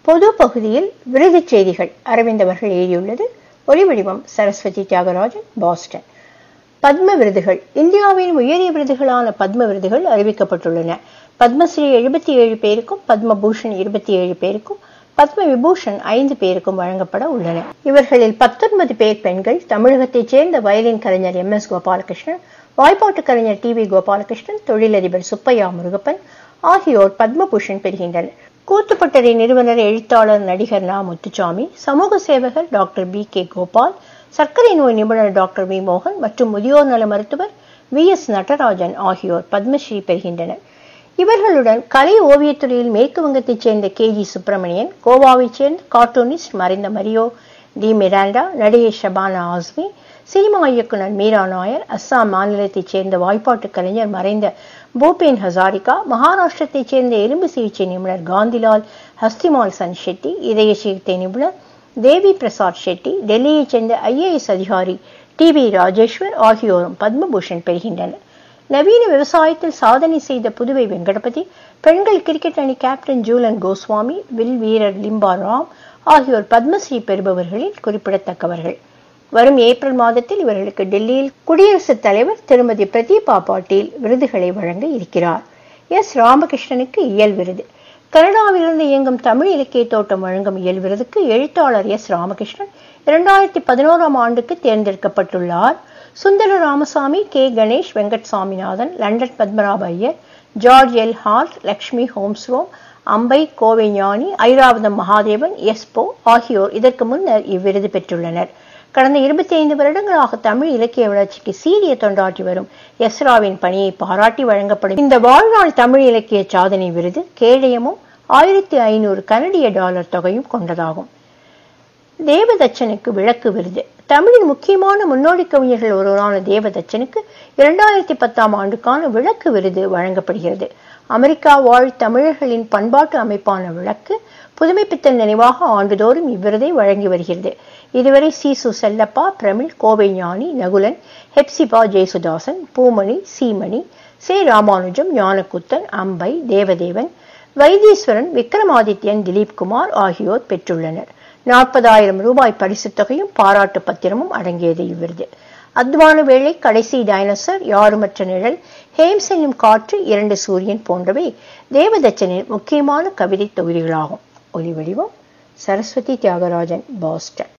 பொது பகுதியில் விருது செய்திகள் அரவிந்த் அவர்கள் எழுதியுள்ளது ஒளிவடிவம் சரஸ்வதி தியாகராஜன் பாஸ்டன் பத்ம விருதுகள் இந்தியாவின் உயரிய விருதுகளான பத்ம விருதுகள் அறிவிக்கப்பட்டுள்ளன பத்மஸ்ரீ எழுபத்தி ஏழு பேருக்கும் பத்மபூஷன் இருபத்தி ஏழு பேருக்கும் பத்ம விபூஷன் ஐந்து பேருக்கும் வழங்கப்பட உள்ளன இவர்களில் பத்தொன்பது பேர் பெண்கள் தமிழகத்தைச் சேர்ந்த வயலின் கலைஞர் எம் எஸ் கோபாலகிருஷ்ணன் வாய்ப்பாட்டு கலைஞர் டி வி கோபாலகிருஷ்ணன் தொழிலதிபர் சுப்பையா முருகப்பன் ஆகியோர் பத்மபூஷன் பெறுகின்றனர் கூத்துப்பட்டறை நிறுவனர் எழுத்தாளர் நடிகர் நா முத்துசாமி சமூக சேவகர் டாக்டர் பி கே கோபால் சர்க்கரை நோய் நிபுணர் டாக்டர் வி மோகன் மற்றும் முதியோர் நல மருத்துவர் வி எஸ் நடராஜன் ஆகியோர் பத்மஸ்ரீ பெறுகின்றனர் இவர்களுடன் கலை ஓவியத்துறையில் மேற்கு வங்கத்தைச் சேர்ந்த கே ஜி சுப்பிரமணியன் கோவாவைச் சேர்ந்த கார்ட்டூனிஸ்ட் மறைந்த மரியோ டி மிராண்டா நடிகை ஷபானா ஆஸ்மி சினிமா இயக்குனர் மீரா நாயர் அஸ்ஸாம் மாநிலத்தைச் சேர்ந்த வாய்ப்பாட்டு கலைஞர் மறைந்த பூபேன் ஹசாரிகா மகாராஷ்டிரத்தைச் சேர்ந்த எலும்பு சிகிச்சை நிபுணர் காந்திலால் ஹஸ்திமால் சன் ஷெட்டி இதய சிகிச்சை நிபுணர் தேவி பிரசாத் ஷெட்டி டெல்லியைச் சேர்ந்த ஐஏஎஸ் அதிகாரி டி வி ராஜேஸ்வர் ஆகியோரும் பத்மபூஷன் பெறுகின்றனர் நவீன விவசாயத்தில் சாதனை செய்த புதுவை வெங்கடபதி பெண்கள் கிரிக்கெட் அணி கேப்டன் ஜூலன் கோஸ்வாமி வில் வீரர் லிம்பா ராம் ஆகியோர் பத்மஸ்ரீ பெறுபவர்களில் குறிப்பிடத்தக்கவர்கள் வரும் ஏப்ரல் மாதத்தில் இவர்களுக்கு டெல்லியில் குடியரசுத் தலைவர் திருமதி பிரதீபா பாட்டீல் விருதுகளை வழங்க இருக்கிறார் எஸ் ராமகிருஷ்ணனுக்கு இயல் விருது கனடாவிலிருந்து இயங்கும் தமிழ் இலக்கிய தோட்டம் வழங்கும் இயல் விருதுக்கு எழுத்தாளர் எஸ் ராமகிருஷ்ணன் இரண்டாயிரத்தி பதினோராம் ஆண்டுக்கு தேர்ந்தெடுக்கப்பட்டுள்ளார் Sundara Ramasamy K Ganesh Venkat Saminathan London Padmanabha Iyer George L Hart Lakshmi Holmstrom Ambai Kovai ஞானி ஐராவதம் மகாதேவன் எஸ்போ ஆகியோர் இதற்கு முன்னர் இவ்விருது பெற்றுள்ளனர் கடந்த இருபத்தி ஐந்து வருடங்களாக தமிழ் இலக்கிய வளர்ச்சிக்கு சீரிய தொண்டாற்றி வரும் எஸ்ராவின் பணியை பாராட்டி வழங்கப்படும் இந்த வாழ்நாள் தமிழ் இலக்கிய சாதனை விருது கேடயமும் ஆயிரத்தி ஐநூறு கனடிய டாலர் தொகையும் கொண்டதாகும் தேவதச்சனுக்கு விளக்கு விருது தமிழின் முக்கியமான முன்னோடி கவிஞர்கள் ஒருவரான தேவதச்சனுக்கு இரண்டாயிரத்தி பத்தாம் ஆண்டுக்கான விளக்கு விருது வழங்கப்படுகிறது அமெரிக்கா வாழ் தமிழர்களின் பண்பாட்டு அமைப்பான விளக்கு புதுமைப்பித்தன் நினைவாக ஆண்டுதோறும் இவ்விருதை வழங்கி வருகிறது இதுவரை சீசு செல்லப்பா பிரமிழ் கோவை ஞானி நகுலன் ஹெப்சிபா ஜெயசுதாசன் பூமணி சீமணி சே ராமானுஜம் ஞானக்குத்தன் அம்பை தேவதேவன் வைத்தீஸ்வரன் விக்ரமாதித்யன் திலீப் குமார் ஆகியோர் பெற்றுள்ளனர் நாற்பதாயிரம் ரூபாய் பரிசுத் தொகையும் பாராட்டு பத்திரமும் அடங்கியது இவ்விருது அத்வான வேளை கடைசி டைனோசர் யாருமற்ற நிழல் ஹேம்ஸ் என்னும் காற்று இரண்டு சூரியன் போன்றவை தேவதச்சனின் முக்கியமான கவிதை தொகுதிகளாகும் ஒலி வடிவம் சரஸ்வதி தியாகராஜன் பாஸ்டன்